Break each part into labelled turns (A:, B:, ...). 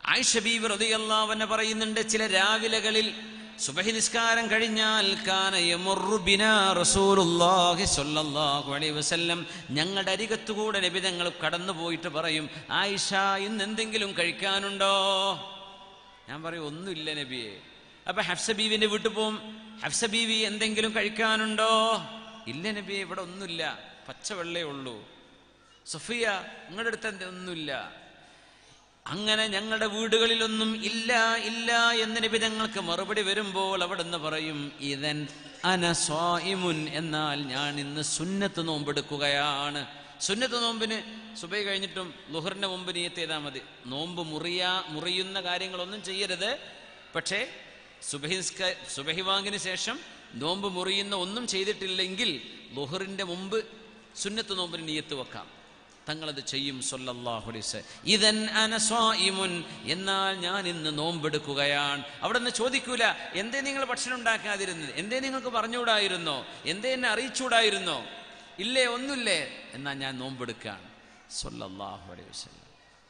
A: ആയിഷ ബീവി റളിയല്ലാഹു പറയുന്നുണ്ട് ചില രാവിലകളിൽ സുബഹി നിസ്കാരം കഴിഞ്ഞാൽ കാന യമറു ബിനാ റസൂലുള്ളാഹി സ്വല്ലല്ലാഹു അലൈഹി വസല്ലം ഞങ്ങളുടെ അരികത്തുകൂടെ നബി തങ്ങൾ കടന്നു പോയിട്ട് പറയും ആയിഷ ഇന്ന് എന്തെങ്കിലും കഴിക്കാനുണ്ടോ ഞാൻ പറയും ഒന്നുമില്ല നബിയെ അപ്പൊ ഹഫ്സ ബീവിന്റെ വീട്ടിൽ പോവും ഹഫ്സ ബീവി എന്തെങ്കിലും കഴിക്കാനുണ്ടോ ഇല്ല നബിയെ ഇവിടെ ഒന്നുമില്ല പച്ചവെള്ളേ ഉള്ളൂ സഫിയ നിങ്ങളുടെ അടുത്ത് എന്ത് ഒന്നുമില്ല അങ്ങനെ ഞങ്ങളുടെ വീടുകളിലൊന്നും ഇല്ല ഇല്ല എന്ന് നബി ഞങ്ങൾക്ക് മറുപടി വരുമ്പോൾ അവിടെ നിന്ന് പറയും ഇതൻ അനസ്വായിമുൻ എന്നാൽ ഞാൻ ഇന്ന് സുന്നത്ത് നോമ്പെടുക്കുകയാണ് സുന്നത്ത് നോമ്പിന് സുബൈ കഴിഞ്ഞിട്ടും ലുഹറിന്റെ മുമ്പ് നീയത്ത് ചെയ്താൽ മതി നോമ്പ് മുറിയാ മുറിയുന്ന കാര്യങ്ങളൊന്നും ചെയ്യരുത് പക്ഷേ സുബഹിസ്ക സുബഹി വാങ്ങിന് ശേഷം നോമ്പ് മുറിയുന്ന ഒന്നും ചെയ്തിട്ടില്ലെങ്കിൽ ലുഹറിന്റെ മുമ്പ് സുന്നത്ത് നോമ്പിന് നീയത്ത് വെക്കാം തങ്ങളത് ചെയ്യും സൊല്ലാഹു അലൈസ് ഇതൻ അനസ്വായിമുൻ എന്നാൽ ഞാൻ ഇന്ന് നോമ്പെടുക്കുകയാണ് അവിടെ നിന്ന് ചോദിക്കൂല എന്തേ നിങ്ങൾ ഭക്ഷണം ഉണ്ടാക്കാതിരുന്നത് എന്തേ നിങ്ങൾക്ക് പറഞ്ഞുകൂടായിരുന്നോ എന്തേ എന്നെ അറിയിച്ചുകൂടായിരുന്നോ ഇല്ലേ ഒന്നുമില്ലേ എന്നാൽ ഞാൻ നോമ്പെടുക്കുകയാണ് സൊല്ലാഹു അലൈഹി വസല്ലം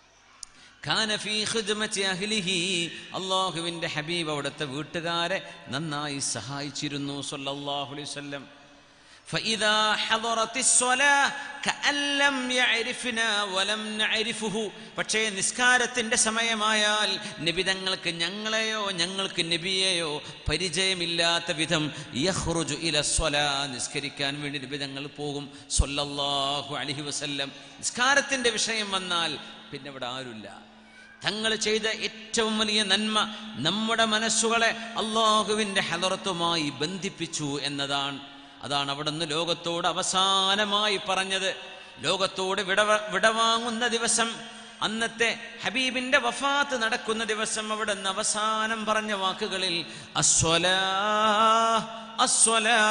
A: കാന ഫീ ഖിദ്മത്തി അഹ്ലിഹി അല്ലാഹുവിൻ്റെ ഹബീബ് അവിടുത്തെ വീട്ടുകാരെ നന്നായി സഹായിച്ചിരുന്നു സല്ലല്ലാഹു അലൈഹി വസല്ലം فإذا حضرت الصلاة كأن لم يعرفنا ولم نعرفه പക്ഷേ നിസ്കാരത്തിന്റെ സമയമായാൽ നബിതങ്ങൾക്ക് ഞങ്ങളെയോ ഞങ്ങൾക്ക് നബിയെയോ പരിചയമില്ലാത്ത വിധം യഹ്റുജു ഇല സ്വലാ നിസ്കരിക്കാൻ വേണ്ടി നബിതങ്ങൾ പോകും സൊല്ലല്ലാഹു അലൈഹി വസല്ലം നിസ്കാരത്തിന്റെ വിഷയം വന്നാൽ പിന്നെ ഇവിടെ ആരുമില്ല തങ്ങൾ ചെയ്ത ഏറ്റവും വലിയ നന്മ നമ്മുടെ മനസ്സുകളെ അള്ളാഹുവിൻ്റെ ഹലറത്തുമായി ബന്ധിപ്പിച്ചു എന്നതാണ് അതാണ് അവിടുന്ന് ലോകത്തോട് അവസാനമായി പറഞ്ഞത് ലോകത്തോട് വിട വിടവാങ്ങുന്ന ദിവസം അന്നത്തെ ഹബീബിന്റെ വഫാത്ത് നടക്കുന്ന ദിവസം അവിടെ നിന്ന് അവസാനം പറഞ്ഞ വാക്കുകളിൽ അസ്വലാ അസ്വലാ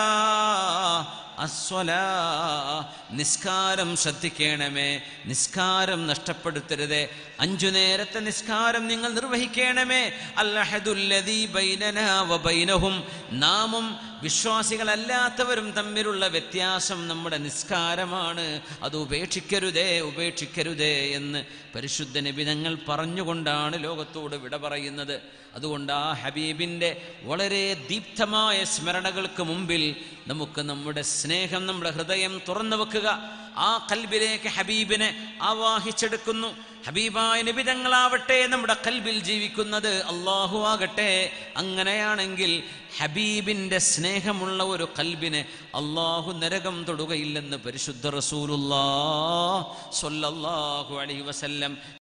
A: അസ്വലാ നിസ്കാരം ശ്രദ്ധിക്കണമേ നിസ്കാരം നഷ്ടപ്പെടുത്തരുതേ അഞ്ചു നേരത്തെ നിസ്കാരം നിങ്ങൾ നിർവഹിക്കണമേ അല്ലഹദുല്ലദീ ബൈനനാ വ ബൈനഹും നാമും വിശ്വാസികളല്ലാത്തവരും തമ്മിലുള്ള വ്യത്യാസം നമ്മുടെ നിസ്കാരമാണ് അത് ഉപേക്ഷിക്കരുതേ ഉപേക്ഷിക്കരുതേ എന്ന് പരിശുദ്ധ നിബിധങ്ങൾ പറഞ്ഞുകൊണ്ടാണ് ലോകത്തോട് വിട പറയുന്നത് അതുകൊണ്ട് ആ ഹബീബിൻ്റെ വളരെ ദീപ്തമായ സ്മരണകൾക്ക് മുമ്പിൽ നമുക്ക് നമ്മുടെ സ്നേഹം നമ്മുടെ ഹൃദയം തുറന്നു വെക്കുക ആ കൽബിലേക്ക് ഹബീബിനെ ആവാഹിച്ചെടുക്കുന്നു ഹബീബായ നിബിതങ്ങളാവട്ടെ നമ്മുടെ കൽബിൽ ജീവിക്കുന്നത് അള്ളാഹു ആകട്ടെ അങ്ങനെയാണെങ്കിൽ ഹബീബിൻ്റെ സ്നേഹമുള്ള ഒരു കൽബിനെ അള്ളാഹു നരകം തൊടുകയില്ലെന്ന് പരിശുദ്ധ റസൂലുല്ലാ സ്വല്ലല്ലാഹു അലൈഹി വസല്ലം